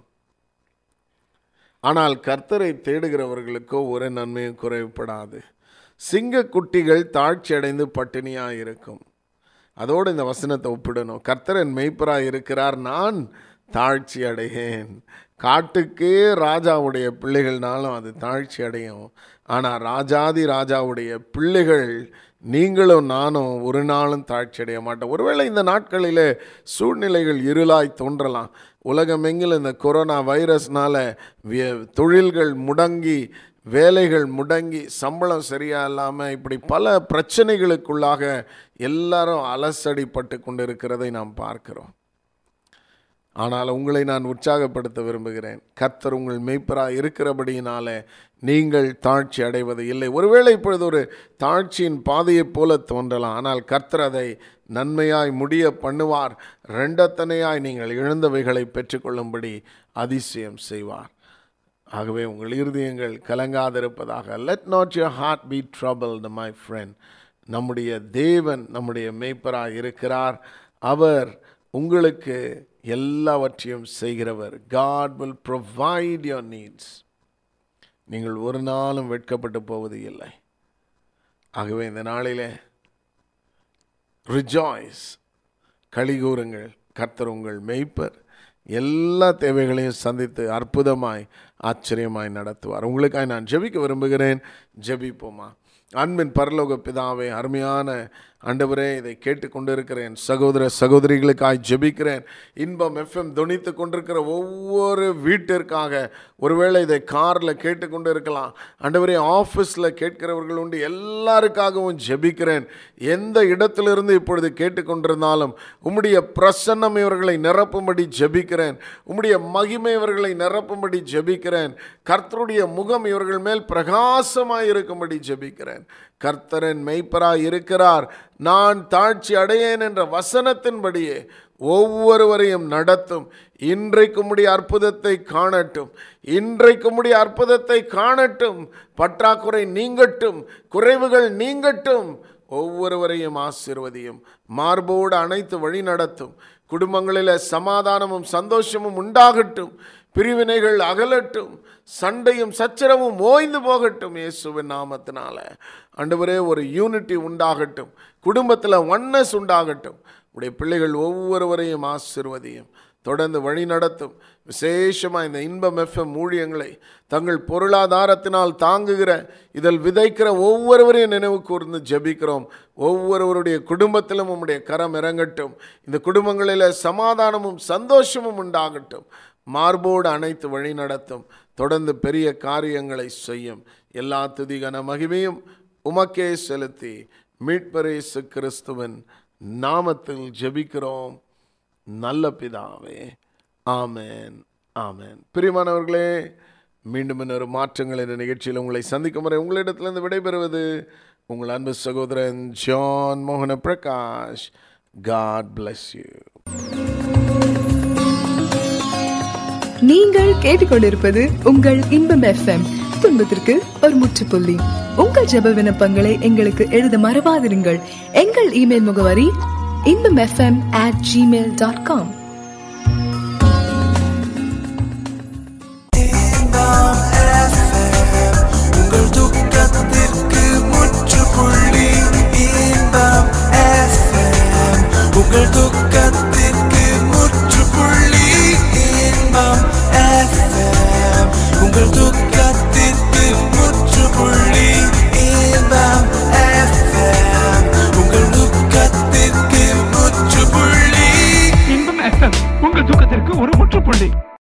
ஆனால் கர்த்தரை தேடுகிறவர்களுக்கோ ஒரு நன்மையும் குறைவுபடாது சிங்க குட்டிகள் தாழ்ச்சி அடைந்து பட்டினியாக இருக்கும் அதோடு இந்த வசனத்தை ஒப்பிடணும் கர்த்தரன் மெய்ப்பராய் இருக்கிறார் நான் தாழ்ச்சி அடையேன் காட்டுக்கே ராஜாவுடைய பிள்ளைகள்னாலும் அது தாழ்ச்சி அடையும் ஆனால் ராஜாதி ராஜாவுடைய பிள்ளைகள் நீங்களும் நானும் ஒரு நாளும் தாழ்ச்சி அடைய மாட்டோம் ஒருவேளை இந்த நாட்களிலே சூழ்நிலைகள் இருளாய் தோன்றலாம் உலகமெங்கிலும் இந்த கொரோனா வைரஸ்னால வி- தொழில்கள் முடங்கி வேலைகள் முடங்கி சம்பளம் சரியா இல்லாமல் இப்படி பல பிரச்சனைகளுக்குள்ளாக எல்லாரும் அலசடிப்பட்டு கொண்டிருக்கிறதை நாம் பார்க்கிறோம் ஆனால் உங்களை நான் உற்சாகப்படுத்த விரும்புகிறேன் கர்த்தர் உங்கள் மெய்ப்பராக இருக்கிறபடியினால நீங்கள் தாழ்ச்சி அடைவது இல்லை ஒருவேளை இப்பொழுது ஒரு தாழ்ச்சியின் பாதையைப் போல தோன்றலாம் ஆனால் கர்த்தர் அதை நன்மையாய் முடிய பண்ணுவார் ரெண்டத்தனையாய் நீங்கள் இழந்தவைகளை பெற்றுக்கொள்ளும்படி அதிசயம் செய்வார் ஆகவே உங்கள் இருதயங்கள் கலங்காதிருப்பதாக let not your heart be troubled my friend நம்முடைய தேவன் நம்முடைய மெய்ப்பராய் இருக்கிறார் அவர் உங்களுக்கு எல்லாவற்றையும் செய்கிறவர் God will provide your needs நீங்கள் ஒரு நாளும் வெட்கப்பட்டு போவது இல்லை ஆகவே இந்த நாளிலே ரிஜாய்ஸ் கலிகூறுங்கள் கர்த்தர் உங்கள் மெய்ப்பர் எல்லா தேவைகளையும் சந்தித்து அற்புதமாய் ஆச்சரியமாய் நடத்துவார் உங்களுக்காக நான் ஜெபிக்க விரும்புகிறேன் ஜெபிப்போமா அன்பின் பரலோக பிதாவே அருமையான ஆண்டவரே இதை கேட்டுக்கொண்டிருக்கிறேன் சகோதர சகோதரிகளுக்காய் ஜெபிக்கிறேன் இன்பம் எஃப்எம் துணித்து கொண்டிருக்கிற ஒவ்வொரு வீட்டிற்காக ஒருவேளை இதை காரில் கேட்டுக்கொண்டு இருக்கலாம் ஆண்டவரே ஆஃபீஸில் கேட்கிறவர்கள் உண்டு எல்லாருக்காகவும் ஜெபிக்கிறேன் எந்த இடத்திலிருந்து இப்பொழுது கேட்டுக்கொண்டிருந்தாலும் உம்முடைய பிரசன்னம் இவர்களை நிரப்பும்படி ஜெபிக்கிறேன் உம்முடைய மகிமை இவர்களை நிரப்பும்படி ஜெபிக்கிறேன் கர்த்தருடைய முகம் இவர்கள் மேல் பிரகாசமாய் இருக்கும்படி ஜெபிக்கிறேன் கர்த்தரன் மெய்ப்பராய் இருக்கிறார் நான் தாழ்ச்சி அடையேன் என்ற வசனத்தின்படியே ஒவ்வொருவரையும் நடத்தும் இன்றைக்கு முடிய அற்புதத்தை காணட்டும் இன்றைக்கு முடிய அற்புதத்தை காணட்டும் பற்றாக்குறை நீங்கட்டும் குறைவுகள் நீங்கட்டும் ஒவ்வொருவரையும் ஆசிர்வதியும் மார்போடு அனைத்து வழி நடத்தும் குடும்பங்களில் சமாதானமும் சந்தோஷமும் உண்டாகட்டும் பிரிவினைகள் அகலட்டும் சண்டையும் சச்சரவும் ஓய்ந்து போகட்டும் இயேசுவின் நாமத்தினால ஆண்டவரே ஒரு யூனிட்டி உண்டாகட்டும் குடும்பத்தில் ஒன்னஸ் உண்டாகட்டும் உடைய பிள்ளைகள் ஒவ்வொருவரையும் ஆசிர்வதியும் தொடர்ந்து வழி நடத்தும் விசேஷமாக இந்த இன்பம் எஃப்எம் ஊழியங்களை தங்கள் பொருளாதாரத்தினால் தாங்குகிற இதில் விதைக்கிற ஒவ்வொருவரையும் நினைவு கூர்ந்து ஜெபிக்கிறோம் ஒவ்வொருவருடைய குடும்பத்திலும் உம்முடைய கரம் இறங்கட்டும் இந்த குடும்பங்களில் சமாதானமும் சந்தோஷமும் உண்டாகட்டும் மார்போடு அனைத்து வழி நடத்தும் தொடர்ந்து பெரிய காரியங்களை செய்யும் எல்லா துதிகன மகிமையும் உமக்கே செலுத்தி மீட்பரேசு கிறிஸ்துவின் நாமத்தில் ஜெபிக்கிறோம் நல்ல பிதாவே ஆமேன் ஆமேன் பிரியமானவர்களே மீண்டும் இன்னொரு மாற்றங்கள் என்ற நிகழ்ச்சியில் உங்களை சந்திக்கும் வரை உங்களிடத்திலிருந்து விடைபெறுவது உங்கள் அன்பு சகோதரன் ஜான் மோகன பிரகாஷ் காட் bless யூ நீங்கள் கேட்டுக்கொண்டிருப்பது உங்கள் இன்பம் எஃப்எம் துன்பத்திற்கு ஒரு முற்றுப்புள்ளி உங்கள் ஜெப விண்ணப்பங்களை எங்களுக்கு எழுத மறவாதிருங்கள் எங்கள் இமெயில் முகவரி Inbam FM at Gmail dot com உங்கள் துக்கத்திற்கு முற்றுப்புள்ளி இன்பம் FM. உங்கள் துக்கத்திற்கு முற்றுப்புள்ளி இன்பம் FM. உங்கள் துக்க